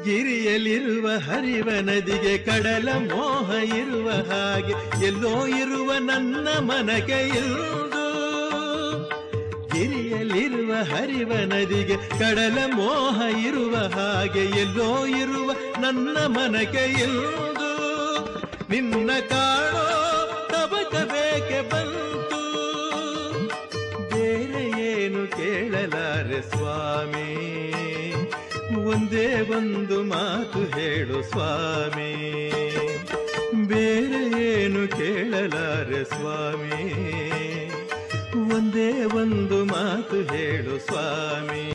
ಗಿರಿಯಲಿರುವ ಹರಿವ ನದಿಗೆ ಕಡಲ ಮೋಹ ಇರುವ ಹಾಗೆ ಎಲ್ಲೋ ಇರುವ ನನ್ನ ಮನಗೆ ಇಲ್ದು ಗಿರಿಯಲಿರುವ ಹರಿವ ನದಿಗೆ ಕಡಲ ಮೋಹ ಇರುವ ಹಾಗೆ ಎಲ್ಲೋ ಇರುವ ನನ್ನ ಮನಗೆ ಇಲ್ದು ನಿನ್ನ ಕಾಣೋ ತಬಕ ಬೇಕೆ ಬಂತು ಬೇರೆ ಏನು ಕೇಳಲಾರೆ ಸ್ವಾಮಿ ಒಂದೇ ಒಂದು ಮಾತು ಹೇಳು ಸ್ವಾಮಿ ಬೇರೆ ಏನು ಕೇಳಲಾರೆ ಸ್ವಾಮಿ ಒಂದೇ ಒಂದು ಮಾತು ಹೇಳು ಸ್ವಾಮಿ